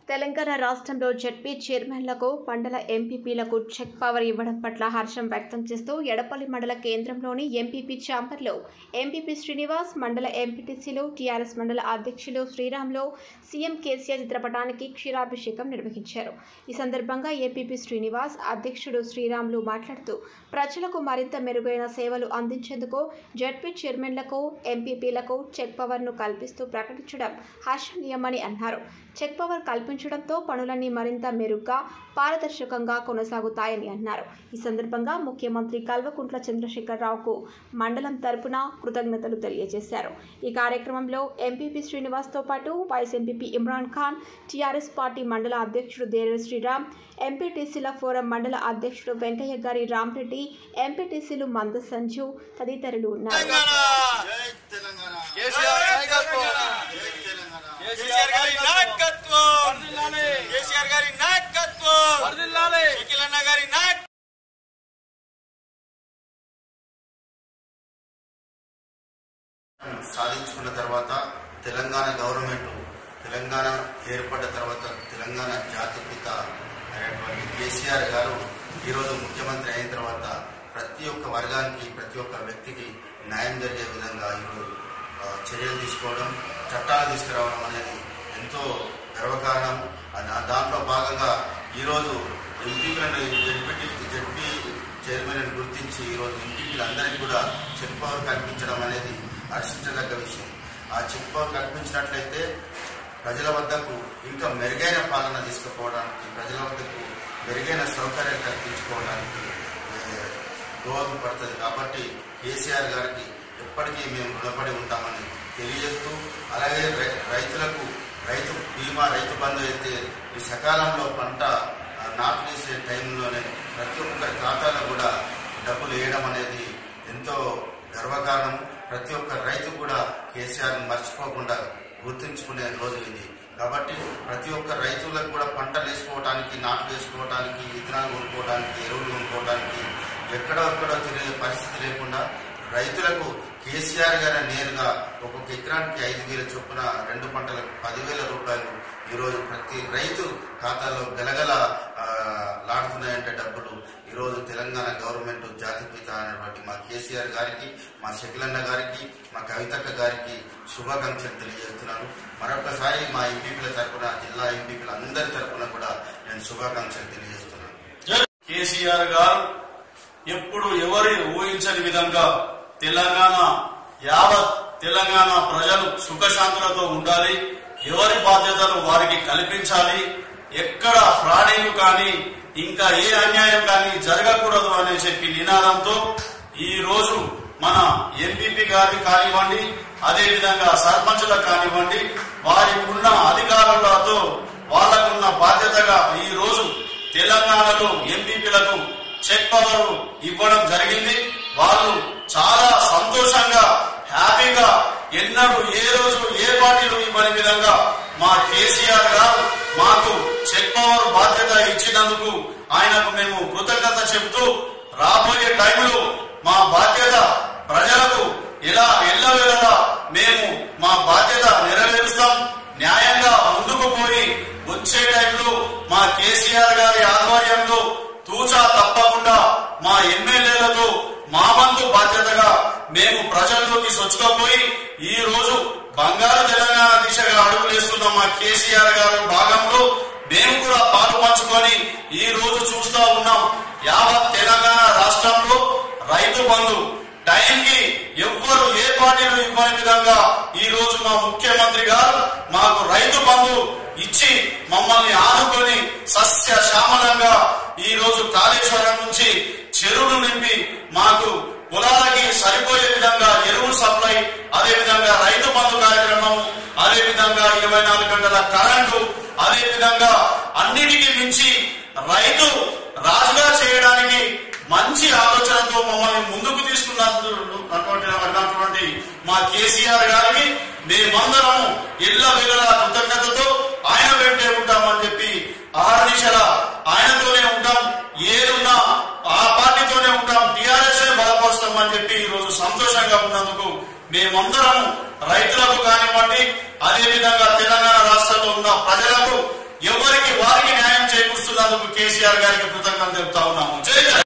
తెలంగాణ రాష్ట్రంలో జడ్పీ చైర్మన్లకు మండల ఎంపీపీలకు check power ఇవ్వడం పట్ల హర్షం వ్యక్తం చేస్తూ ఎడపల్లి మండల కేంద్రంలోని ఎంపీపీ ఛాంబర్లో ఎంపీపీ శ్రీనివాస్ మండల ఎంపీటీసీలు టీఆర్ఎస్ మండల అధ్యక్షులు శ్రీరామ్లో సీఎం కేసీఆర్ చిత్రపటానికి క్షీరాభిషేకం నిర్వహించారు ఈ సందర్భంగా ఏపీపీ శ్రీనివాస్ అధ్యక్షుడు శ్రీరామ్లు మాట్లాడుతూ ప్రజలకు మరింత మెరుగైన సేవలు అందించేందుకు జడ్పీ చైర్మన్లకు ఎంపీపీలకు చెక్ పవర్ను కల్పిస్తూ ప్రకటించడం హర్షణీయమని అన్నారు చెక్ పవర్ కల్పించడంతో పనులన్నీ మరింత మెరుగ్గా పారదర్శకంగా కొనసాగుతాయని అన్నారు ఈ సందర్భంగా ముఖ్యమంత్రి కల్వకుంట్ల చంద్రశేఖరరావుకు మండలం తరపున కృతజ్ఞతలు తెలియజేశారు ఈ కార్యక్రమంలో ఎంపీపీ శ్రీనివాస్తో పాటు vice MPP Imran Khan TRS party మండల అధ్యక్షుడు దేర శ్రీరామ్ ఎంపీటీసీల ఫోరం మండల అధ్యక్షుడు వెంకయ్య గారి రామరెడ్డి ఎంపీటీసీలు మంద సంజు తదితరులు ఉన్నారు జై తెలంగాణ కేసీఆర్ నాయకత్వం జై తెలంగాణ కేసీఆర్ గారి నాయకత్వం కేసీఆర్ గారి నాయకత్వం నిఖిలన్న గారి నాయకత్వం సాధించుకున్న తర్వాత తెలంగాణ గవర్నమెంట్ తెలంగాణ ఏర్పడ్డ తర్వాత తెలంగాణ జాతిపిత అయినటువంటి కేసీఆర్ గారు ఈరోజు ముఖ్యమంత్రి అయిన తర్వాత ప్రతి ఒక్క వర్గానికి ప్రతి ఒక్క వ్యక్తికి న్యాయం జరిగే విధంగా ఈరోజు ఆ, చర్యలు తీసుకోవడం చట్టాలు తీసుకురావడం అనేది ఎంతో గర్వకారణం ఆ దా- దాంట్లో భాగంగా ఈరోజు ఎంపీలను జడ్పీ జడ్పీ చైర్మన్ గుర్తించి ఈరోజు ఎంపీలందరికీ కూడా చెక్ పవర్ కల్పించడం అనేది హర్షించదగ్గ విషయం ఆ చెక్ పవర్ కల్పించినట్లయితే ప్రజల వద్దకు ఇంకా మెరుగైన పాలన తీసుకుపోవడానికి ప్రజల వద్దకు మెరుగైన సౌకర్యాలు కల్పించుకోవడానికి ఏ, దోహదపడుతుంది కాబట్టి కేసీఆర్ గారికి ఎప్పటికీ మేము రుణపడి ఉంటామని తెలియజేస్తూ అలాగే రై- రైతులకు రైతు బీమా రైతు బంధు అయితే ఈ సకాలంలో పంట ఆ, నాటు వేసే టైంలోనే ప్రతి ఒక్కరి ఖాతాలో కూడా డబ్బులు వేయడం అనేది ఎంతో గర్వకారణం ప్రతి ఒక్క రైతు కూడా కేసీఆర్ మర్చిపోకుండా గుర్తుంచుకునే రోజు ఇది కాబట్టి ప్రతి ఒక్క రైతులకు కూడా పంటలు వేసుకోవడానికి నాట్లు వేసుకోవడానికి విత్తనాలు కొనుక్కోవడానికి ఎరువులు కొనుక్కోవడానికి ఎక్కడో ఎక్కడో తిరిగే పరిస్థితి లేకుండా రైతులకు కేసీఆర్ గారు నేరుగా ఒక్కొక్క ఎకరానికి ఐదు వేల చొప్పున రెండు పంటలకు పదివేల రూపాయలు ఈరోజు ప్రతి రైతు ఖాతాలో గలగల ఆ, లాడుతున్నాయంటే డబ్బులు ఈరోజు తెలంగాణ గవర్నమెంట్ జాతిపిత అయినటువంటి మా కేసీఆర్ గారికి మా శకిలన్న గారికి మా కవితక్క గారికి శుభాకాంక్షలు తెలియజేస్తున్నాను మరొకసారి మా ఎంపీపీల తరపున జిల్లా ఎంపీపీల అందరి తరపున కూడా నేను శుభాకాంక్షలు తెలియజేస్తున్నాను కేసీఆర్ గారు ఎప్పుడు ఎవరి ఊహించని విధంగా తెలంగాణ యావత్ తెలంగాణ ప్రజలు సుఖశాంతులతో ఉండాలి ఎవరి బాధ్యతలు వారికి కల్పించాలి ఎక్కడ ఫ్రాడీలు కానీ ఇంకా ఏ అన్యాయం కానీ జరగకూడదు అని చెప్పి నినాదంతో ఈ రోజు మన ఎంపీపీ గారికి కానివ్వండి అదే విధంగా సర్పంచులకు కానివ్వండి వారికి ఉన్న అధికారులతో వాళ్ళకున్న బాధ్యతగా ఈ రోజు తెలంగాణలో ఎంపీపీలకు చెక్ పవర్ ఇవ్వడం జరిగింది వాళ్ళు చాలా సంతోషంగా హ్యాపీగా ఎన్నడూ ఏ రోజు ఏ పార్టీలు ఇవ్వని విధంగా మా కేసీఆర్ గారు మాకు చెక్ పవర్ బాధ్యత ఇచ్చినందుకు ఆయనకు మేము కృతజ్ఞత చెబుతూ రాబోయే టైంలో మా బాధ్యత ప్రజలకు ఎలా ఎల్లవేళలా మేము మా బాధ్యత నెరవేరుస్తాం న్యాయంగా ముందుకు పోయి వచ్చే టైంలో మా కేసీఆర్ గారి ఆధ్వర్యంలో తూచా తప్పకుండా మా ఎమ్మెల్యేలతో మా వంతు బాధ్యతగా మేము ప్రజల్లోకి సొచ్చుకోపోయి ఈ రోజు బంగారు తెలంగాణ దిశగా అడుగులేస్తున్న మా కేసీఆర్ గారి భాగంలో మేము కూడా పాలు పంచుకొని ఈ రోజు చూస్తా ఉన్నాం యావత్ తెలంగాణ రాష్ట్రంలో రైతు బంధు టైంకి ఎవ్వరు ఏ పార్టీలు ఇవ్వని విధంగా ఈ రోజు మా ముఖ్యమంత్రి గారు మాకు రైతు బంధు ఇచ్చి మమ్మల్ని ఆదుకొని సస్య శ్యామలంగా ఈ రోజు కాళేశ్వరం నుంచి చెరువులు నింపి మాకు పొలాలకి సరిపోయే విధంగా ఎరువులు సప్లై అదే విధంగా రైతు బంధు కార్యక్రమం అదే విధంగా ఇరవై నాలుగు గంటల కరెంటు అదే విధంగా అన్నిటికీ మించి రైతు రాజుగా చేయడానికి మంచి ఆలోచనతో మమ్మల్ని ముందుకు తీసుకున్నటువంటి మా కేసీఆర్ గారికి మేమందరము ఇళ్ల వేళలా కృతజ్ఞతతో ఆయన వెంటే ఉంటామని చెప్పి ఆహర్నిశల ఆయనతోనే ఉంటాం ఏదున్నా ఆ పార్టీతోనే ఉంటాం టీఆర్ఎస్ బలపరుస్తామని చెప్పి ఈ రోజు సంతోషంగా ఉన్నందుకు మేమందరం రైతులకు కానివ్వండి అదే విధంగా తెలంగాణ రాష్ట్రంలో ఉన్న ప్రజలకు ఎవరు అందిస్తున్నందుకు కేసీఆర్ గారికి కృతజ్ఞతలు తెలుపుతా ఉన్నాము